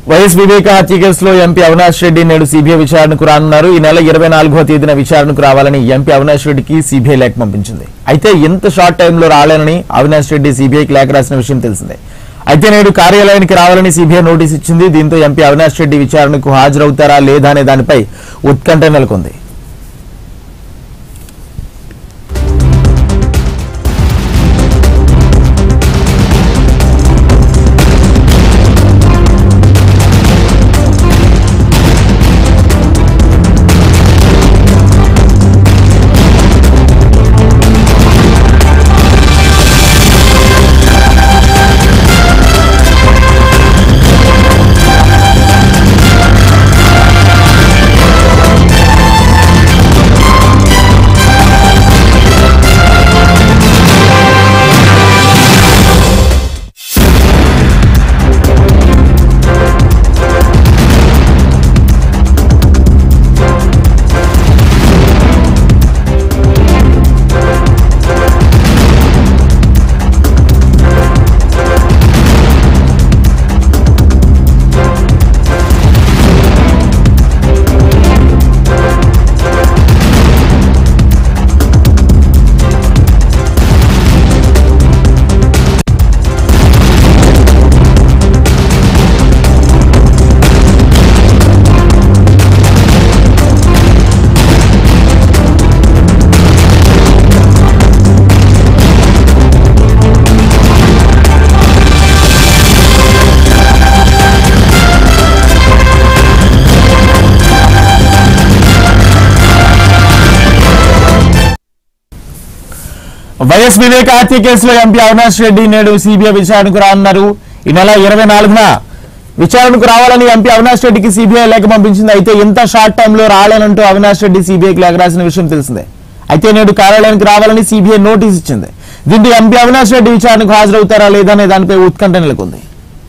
YS వివేక హత్య కేసులో MP Avinash Reddy నేడు సీబీఐ విచారణకు రానున్నారు ఈ నెల ఇరవై నాలుగో తేదీన విచారణకు రావాలని ఎంపీ అవినాష్ రెడ్డికి సీబీఐ లేఖ పంపించింది అయితే ఇంత షార్ట్ టైంలో రాలేనని అవినాష్ రెడ్డి సీబీఐకి లేఖ రాసిన విషయం తెలిసిందే అయితే నేడు కార్యాలయానికి రావాలని సీబీఐ నోటీస్ ఇచ్చింది దీంతో ఎంపీ అవినాష్ రెడ్డి విచారణకు హాజరవుతారా లేదా అనే దానిపై ఉత్కంఠ నెలకొంది వైఎస్ వివేక హత్య కేసులో ఎంపీ అవినాష్ రెడ్డి నేడు సిబిఐ విచారణకు రానున్నారు ఈ నెల ఇరవై నాలుగున విచారణకు రావాలని ఎంపీ అవినాష్ రెడ్డికి సిబిఐ లేఖ పంపించింది అయితే ఇంత షార్ట్ టైంలో రాలేనంటూ అవినాష్ రెడ్డి సిబిఐకి లేఖ రాసిన విషయం తెలిసిందే అయితే నేడు కార్యాలయానికి రావాలని సిబిఐ నోటీస్ ఇచ్చింది దీంతో ఎంపీ అవినాష్ రెడ్డి విచారణకు హాజరవుతారా లేదా అనే దానిపై ఉత్కంఠ నెలకొంది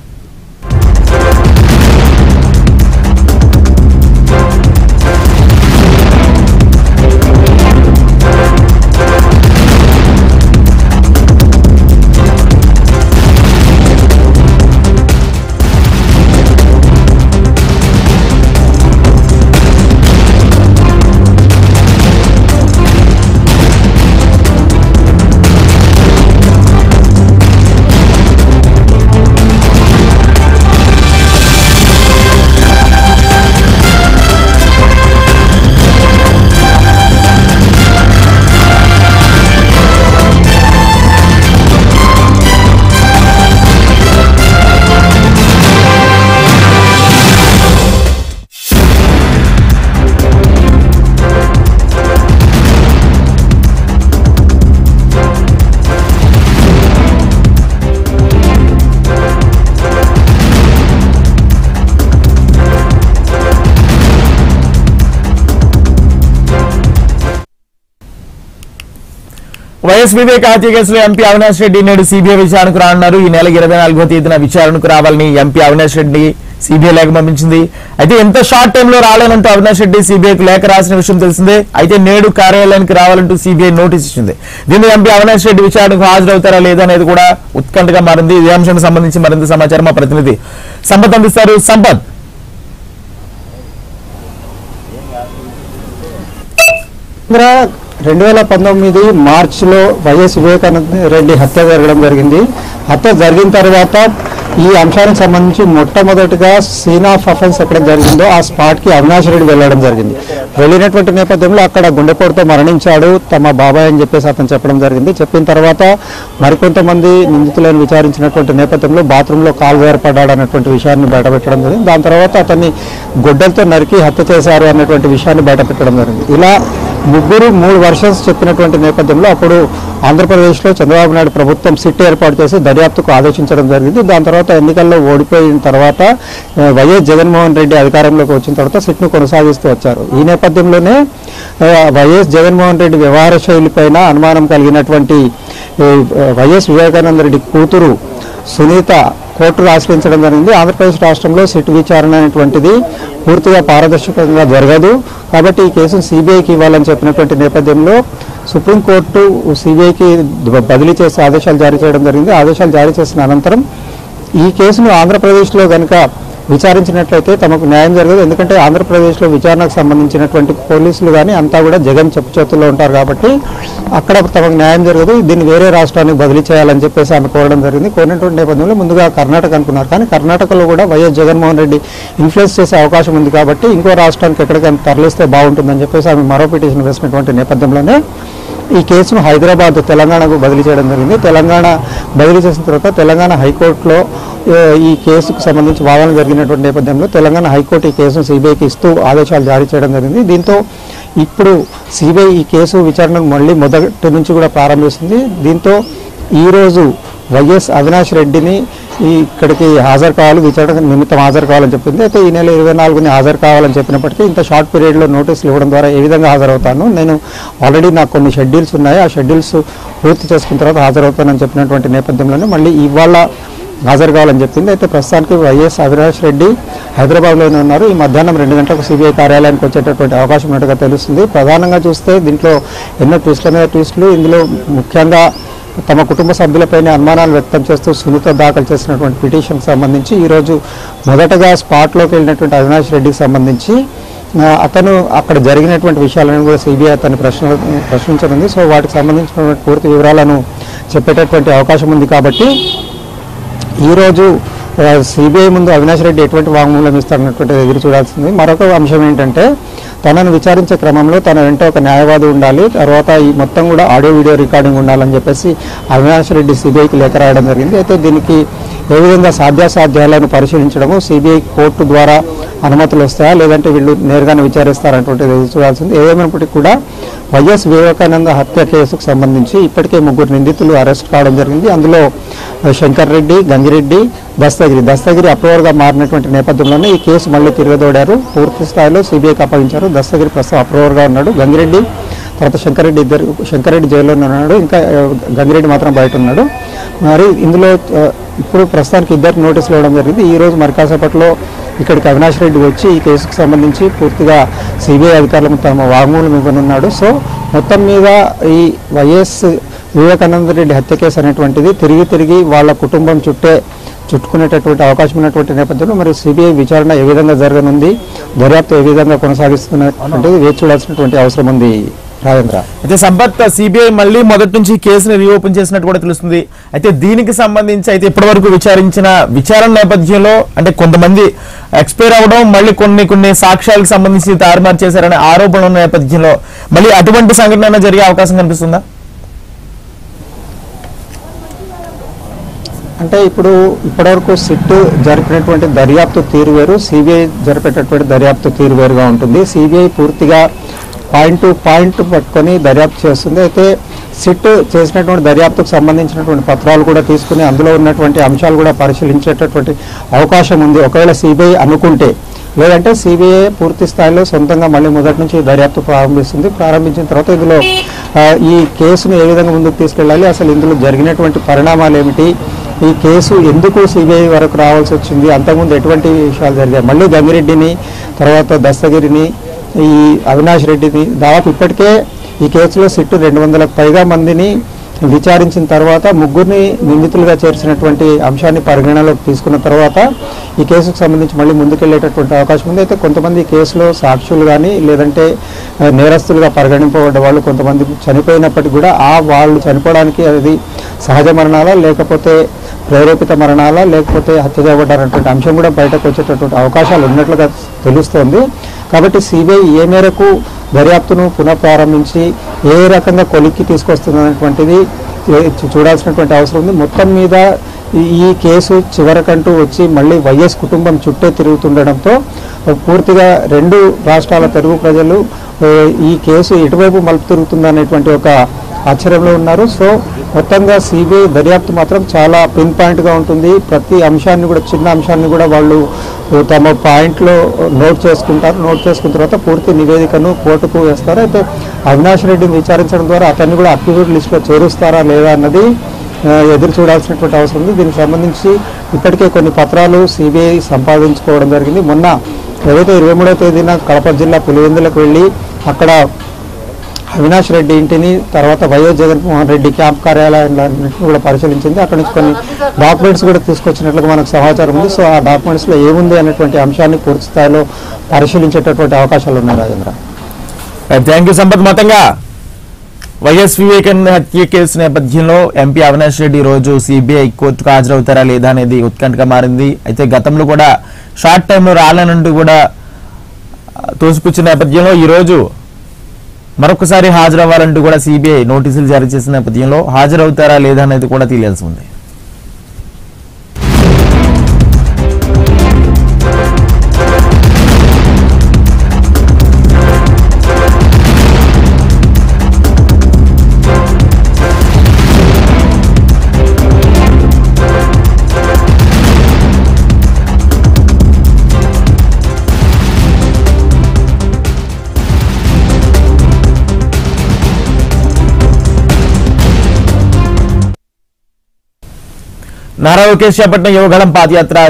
వైఎస్ వివేక్ హత్య కేసులో ఎంపీ అవినాష్ రెడ్డి నేడు సిబిఐ విచారణకు రానున్నారు ఈ నెల ఇరవై నాలుగో తేదీన విచారణకు రావాలని ఎంపీ అవినాష్ రెడ్డి సిబిఐ లేఖ పంపించింది అయితే ఎంత షార్ట్ టైంలో రాలేనంటూ అవినాష్ రెడ్డి సిబిఐకి లేఖ రాసిన విషయం తెలిసిందే అయితే నేడు కార్యాలయానికి రావాలంటూ సిబిఐ నోటీస్ ఇచ్చింది దీంతో ఎంపీ అవినాష్ రెడ్డి విచారణకు హాజరవుతారా లేదా అనేది కూడా ఉత్కంఠగా మారింది ఇదే అంశానికి సంబంధించి మరింత సమాచారం మా ప్రతినిధి సంపత్ అందిస్తారు సంపత్ కేంద్ర రెండు వేల పంతొమ్మిది మార్చిలో వైఎస్ వివేకానంద రెడ్డి హత్య జరగడం జరిగింది హత్య జరిగిన తర్వాత ఈ అంశానికి సంబంధించి మొట్టమొదటిగా సీన్ ఆఫ్ అఫెన్స్ ఎక్కడ జరిగిందో ఆ స్పాట్కి అవినాష్ రెడ్డి వెళ్ళడం జరిగింది వెళ్ళినటువంటి నేపథ్యంలో అక్కడ గుండెపోటుతో మరణించాడు తమ బాబాయ్ అని చెప్పేసి అతను చెప్పడం జరిగింది చెప్పిన తర్వాత మరికొంతమంది నిందితులను విచారించినటువంటి నేపథ్యంలో బాత్రూంలో కాలు ఏర్పడ్డాడు అన్నటువంటి విషయాన్ని బయటపెట్టడం జరిగింది దాని తర్వాత అతన్ని గొడ్డలతో నరికి హత్య చేశారు అన్నటువంటి విషయాన్ని బయటపెట్టడం జరిగింది ఇలా ముగ్గురు మూడు వర్షన్స్ చెప్పినటువంటి నేపథ్యంలో అప్పుడు ఆంధ్రప్రదేశ్లో చంద్రబాబు నాయుడు ప్రభుత్వం సిట్ ఏర్పాటు చేసి దర్యాప్తుకు ఆదేశించడం జరిగింది దాని తర్వాత ఎన్నికల్లో ఓడిపోయిన తర్వాత ఆ, వైఎస్ జగన్మోహన్ రెడ్డి అధికారంలోకి వచ్చిన తర్వాత సిట్ను కొనసాగిస్తూ వచ్చారు ఈ నేపథ్యంలోనే ఆ, వైఎస్ జగన్మోహన్ రెడ్డి వ్యవహార శైలిపైన అనుమానం కలిగినటువంటి ఈ, ఆ, వైఎస్ వివేకానంద రెడ్డి కూతురు సునీత కోర్టును ఆశ్రయించడం జరిగింది ఆంధ్రప్రదేశ్ రాష్ట్రంలో సిట్ విచారణ అనేటువంటిది పూర్తిగా పారదర్శకంగా జరగదు కాబట్టి ఈ కేసును సిబిఐకి ఇవ్వాలని చెప్పినటువంటి నేపథ్యంలో సుప్రీంకోర్టు సిబిఐకి బదిలీ చేసి ఆదేశాలు జారీ చేయడం జరిగింది ఆదేశాలు జారీ చేసిన అనంతరం ఈ కేసును ఆంధ్రప్రదేశ్లో కనుక విచారించినట్లయితే తమకు న్యాయం జరగదు ఎందుకంటే ఆంధ్రప్రదేశ్లో విచారణకు సంబంధించినటువంటి పోలీసులు కానీ అంతా కూడా జగన్ చెప్పు చేతుల్లో ఉంటారు కాబట్టి అక్కడ తమకు న్యాయం జరగదు దీన్ని వేరే రాష్ట్రానికి బదిలీ చేయాలని చెప్పేసి ఆమె కోరడం జరిగింది కోరినటువంటి నేపథ్యంలో ముందుగా కర్ణాటక అనుకున్నారు కానీ కర్ణాటకలో కూడా వైఎస్ జగన్మోహన్ రెడ్డి ఇన్ఫ్లుయెన్స్ చేసే అవకాశం ఉంది కాబట్టి ఇంకో రాష్ట్రానికి ఎక్కడికైనా తరలిస్తే బాగుంటుందని చెప్పేసి ఆమె మరో పిటిషన్ వేసినటువంటి నేపథ్యంలోనే ఈ కేసును హైదరాబాద్ తెలంగాణకు బదిలీ చేయడం జరిగింది తెలంగాణ బదిలీ చేసిన తర్వాత తెలంగాణ హైకోర్టులో ఏ, ఈ కేసుకు సంబంధించి వాదనలు జరిగినటువంటి నేపథ్యంలో తెలంగాణ హైకోర్టు ఈ కేసును సిబిఐకి ఇస్తూ ఆదేశాలు జారీ చేయడం జరిగింది దీంతో ఇప్పుడు సిబిఐ ఈ కేసు విచారణను మళ్ళీ మొదటి నుంచి కూడా ప్రారంభిస్తుంది దీంతో ఈరోజు వైఎస్ అవినాష్ రెడ్డిని ఈ ఇక్కడికి హాజరు కావాలి విచారణ నిమిత్తం హాజరు కావాలని చెప్పింది అయితే ఈ నెల ఇరవై నాలుగుని హాజరు కావాలని చెప్పినప్పటికీ ఇంత షార్ట్ పీరియడ్లో నోటీసులు ఇవ్వడం ద్వారా ఏ విధంగా హాజరవుతాను నేను ఆల్రెడీ నాకు కొన్ని షెడ్యూల్స్ ఉన్నాయి ఆ షెడ్యూల్స్ పూర్తి చేసుకున్న తర్వాత హాజరవుతానని చెప్పినటువంటి నేపథ్యంలోనే మళ్ళీ ఇవాళ హాజరు కావాలని చెప్పింది అయితే ప్రస్తుతానికి వైఎస్ అవినాష్ రెడ్డి హైదరాబాద్లోనే ఉన్నారు ఈ మధ్యాహ్నం రెండు గంటలకు సిబిఐ కార్యాలయానికి వచ్చేటటువంటి అవకాశం ఉన్నట్టుగా తెలుస్తుంది ప్రధానంగా చూస్తే దీంట్లో ఎన్నో ట్విస్ట్ల మీద ట్విస్టులు ఇందులో ముఖ్యంగా తమ కుటుంబ సభ్యులపైన అనుమానాలు వ్యక్తం చేస్తూ సునీత దాఖలు చేసినటువంటి పిటిషన్కి సంబంధించి ఈరోజు మొదటగా స్పాట్లోకి వెళ్ళినటువంటి అవినాష్ రెడ్డికి సంబంధించి ఆ, అతను అక్కడ జరిగినటువంటి విషయాలను కూడా సిబిఐ అతన్ని ప్రశ్న ప్రశ్నించనుంది సో వాటికి సంబంధించినటువంటి పూర్తి వివరాలను చెప్పేటటువంటి అవకాశం ఉంది కాబట్టి ఈరోజు సిబిఐ ముందు అవినాష్ రెడ్డి ఎటువంటి వాంగ్మూలం ఇస్తారన్నటువంటి ఎదురు చూడాల్సింది మరొక అంశం ఏంటంటే తనను విచారించే క్రమంలో తన వెంట ఒక న్యాయవాది ఉండాలి తర్వాత ఈ మొత్తం కూడా ఆడియో వీడియో రికార్డింగ్ ఉండాలని చెప్పేసి అవినాష్ రెడ్డి సిబిఐకి లేఖ రాయడం జరిగింది అయితే దీనికి ఏ విధంగా సాధ్యాసాధ్యాలను పరిశీలించడము సిబిఐ కోర్టు ద్వారా అనుమతులు వస్తాయా లేదంటే వీళ్ళు నేరుగానే విచారిస్తారన్నటువంటిది ఎదురు చూడాల్సింది ఏదేమైనప్పటికీ కూడా వైఎస్ వివేకానంద హత్య కేసుకు సంబంధించి ఇప్పటికే ముగ్గురు నిందితులు అరెస్ట్ కావడం జరిగింది అందులో శంకర్ రెడ్డి గంగిరెడ్డి దస్తగిరి దస్తగిరి అప్రూవర్గా మారినటువంటి నేపథ్యంలోనే ఈ కేసు మళ్ళీ తిరగదోడారు పూర్తి స్థాయిలో సిబిఐకి అప్పగించారు దస్తగిరి ప్రస్తుతం అప్రూవర్గా ఉన్నాడు గంగిరెడ్డి తర్వాత శంకరెడ్డి ఇద్దరు శంకరెడ్డి జైల్లోనే ఉన్నాడు ఇంకా ఆ, గంగిరెడ్డి మాత్రం బయట ఉన్నాడు మరి ఇందులో ఆ, ఇప్పుడు ప్రస్తుతానికి ఇద్దరికి నోటీసులు ఇవ్వడం జరిగింది ఈ రోజు మరి కాసేపట్లో ఇక్కడికి అవినాష్ రెడ్డి వచ్చి ఈ కేసుకు సంబంధించి పూర్తిగా సిబిఐ అధికారులకు తమ వాంగ్మూలం ఇవ్వనున్నాడు సో మొత్తం మీద ఈ వైఎస్ వివేకానంద రెడ్డి హత్య కేసు అనేటువంటిది తిరిగి తిరిగి వాళ్ళ కుటుంబం చుట్టే చుట్టుకునేటటువంటి అవకాశం ఉన్నటువంటి నేపథ్యంలో మరి సిబిఐ విచారణ ఏ విధంగా జరగనుంది దర్యాప్తు ఏ విధంగా కొనసాగిస్తున్నటువంటిది వేచి చూడాల్సినటువంటి అవసరం ఉంది రాజేంద్ర అయితే సంపత్ సిబిఐ మళ్ళీ మొదటి నుంచి కేసుని రీఓపెన్ చేసినట్టు కూడా తెలుస్తుంది అయితే దీనికి సంబంధించి అయితే ఇప్పటివరకు విచారించిన విచారణ నేపథ్యంలో అంటే కొంతమంది ఎక్స్పైర్ అవ్వడం మళ్ళీ కొన్ని కొన్ని సాక్ష్యాలకు సంబంధించి తారుమారు చేశారనే ఆరోపణలు ఉన్న నేపథ్యంలో మళ్ళీ అటువంటి సంఘటన ఏమైనా జరిగే అవకాశం కనిపిస్తుందా అంటే ఇప్పుడు ఇప్పటివరకు సిట్ జరిపినటువంటి దర్యాప్తు తీరు వేరు సిబిఐ జరిపేటటువంటి దర్యాప్తు తీరు వేరుగా ఉంటుంది సిబిఐ పూర్తిగా పాయింట్ టు పాయింట్ పట్టుకొని దర్యాప్తు చేస్తుంది అయితే సిట్ చేసినటువంటి దర్యాప్తుకు సంబంధించినటువంటి పత్రాలు కూడా తీసుకుని అందులో ఉన్నటువంటి అంశాలు కూడా పరిశీలించేటటువంటి అవకాశం ఉంది ఒకవేళ సిబిఐ అనుకుంటే లేదంటే సిబిఐ పూర్తి స్థాయిలో సొంతంగా మళ్ళీ మొదటి నుంచి దర్యాప్తు ప్రారంభిస్తుంది ప్రారంభించిన తర్వాత ఇందులో ఆ, ఈ కేసును ఏ విధంగా ముందుకు తీసుకెళ్ళాలి అసలు ఇందులో జరిగినటువంటి పరిణామాలు ఏమిటి ఈ కేసు ఎందుకు సిబిఐ వరకు రావాల్సి వచ్చింది అంతకుముందు ఎటువంటి విషయాలు జరిగాయి మళ్ళీ గంగిరెడ్డిని తర్వాత దస్తగిరిని ఈ అవినాష్ రెడ్డిని దాదాపు ఇప్పటికే ఈ కేసులో సిట్టు రెండు వందలకు పైగా మందిని విచారించిన తర్వాత ముగ్గురిని నిందితులుగా చేర్చినటువంటి అంశాన్ని పరిగణలోకి తీసుకున్న తర్వాత ఈ కేసుకు సంబంధించి మళ్ళీ ముందుకెళ్లేటటువంటి అవకాశం ఉంది అయితే కొంతమంది ఈ కేసులో సాక్షులు కానీ లేదంటే ఆ, నేరస్తులుగా పరిగణింపబడ్డ వాళ్ళు కొంతమంది చనిపోయినప్పటికీ కూడా ఆ వాళ్ళు చనిపోవడానికి అది సహజ మరణాలా లేకపోతే ప్రేరేపిత మరణాలా లేకపోతే హత్య చేయబడ్డారన్నటువంటి అంశం కూడా బయటకు వచ్చేటటువంటి అవకాశాలు ఉన్నట్లుగా తెలుస్తోంది కాబట్టి సిబిఐ ఏ మేరకు దర్యాప్తును పునఃప్రారంభించి ఏ రకంగా కొలిక్కి తీసుకొస్తుందనేటువంటిది ఏ- చూ- చూడాల్సినటువంటి అవసరం ఉంది మొత్తం మీద ఈ- ఈ కేసు చివరకంటూ వచ్చి మళ్ళీ వైఎస్ కుటుంబం చుట్టే తిరుగుతుండడంతో పూర్తిగా రెండు రాష్ట్రాల తెలుగు ప్రజలు ఏ, ఈ కేసు ఎటువైపు మలుపు తిరుగుతుందనేటువంటి ఒక ఆశ్చర్యంలో ఉన్నారు సో మొత్తంగా సిబిఐ దర్యాప్తు మాత్రం చాలా పిన్ పాయింట్గా ఉంటుంది ప్రతి అంశాన్ని కూడా చిన్న అంశాన్ని కూడా వాళ్ళు తమ పాయింట్లో నోట్ చేసుకుంటారు నోట్ చేసుకున్న తర్వాత పూర్తి నివేదికను కోర్టుకు వేస్తారు అయితే అవినాష్ రెడ్డిని విచారించడం ద్వారా అతన్ని కూడా అక్యూజ్డ్ లిస్టులో చేరుస్తారా లేదా అన్నది ఆ, ఎదురు చూడాల్సినటువంటి అవసరం ఉంది దీనికి సంబంధించి ఇప్పటికే కొన్ని పత్రాలు సిబిఐ సంపాదించుకోవడం జరిగింది మొన్న ఏదైతే ఇరవై మూడవ తేదీన కడప జిల్లా పులివెందులకు వెళ్ళి అక్కడ అవినాష్ రెడ్డి ఇంటిని తర్వాత వైఎస్ జగన్మోహన్ రెడ్డి క్యాంప్ కార్యాలయాన్ని కూడా పరిశీలించింది అక్కడి నుంచి కొన్ని డాక్యుమెంట్స్ కూడా తీసుకొచ్చినట్లుగా మనకు సమాచారం ఉంది సో ఆ డాక్యుమెంట్స్లో ఏముంది అనేటువంటి అంశాన్ని పూర్తి స్థాయిలో పరిశీలించేటటువంటి అవకాశాలు ఉన్నాయి రాజేంద్ర థ్యాంక్ యూ సంపత్ మొత్తంగా వైఎస్ వివేకానంద హత్య కేసు నేపథ్యంలో ఎంపీ అవినాష్ రెడ్డి ఈ రోజు సిబిఐ కోర్టుకు హాజరవుతారా లేదా అనేది ఉత్కంఠగా మారింది అయితే గతంలో కూడా షార్ట్ టైంలో రాలేనంటూ కూడా ఆ, తోసిపుచ్చిన నేపథ్యంలో ఈ రోజు మరొకసారి హాజరవ్వాలంటూ కూడా సిబిఐ నోటీసులు జారీ చేసిన నేపథ్యంలో హాజరవుతారా లేదా అనేది కూడా తెలియాల్సి ఉంది నారా లోకేష్ చేపట్టిన యువగళం పాదయాత్ర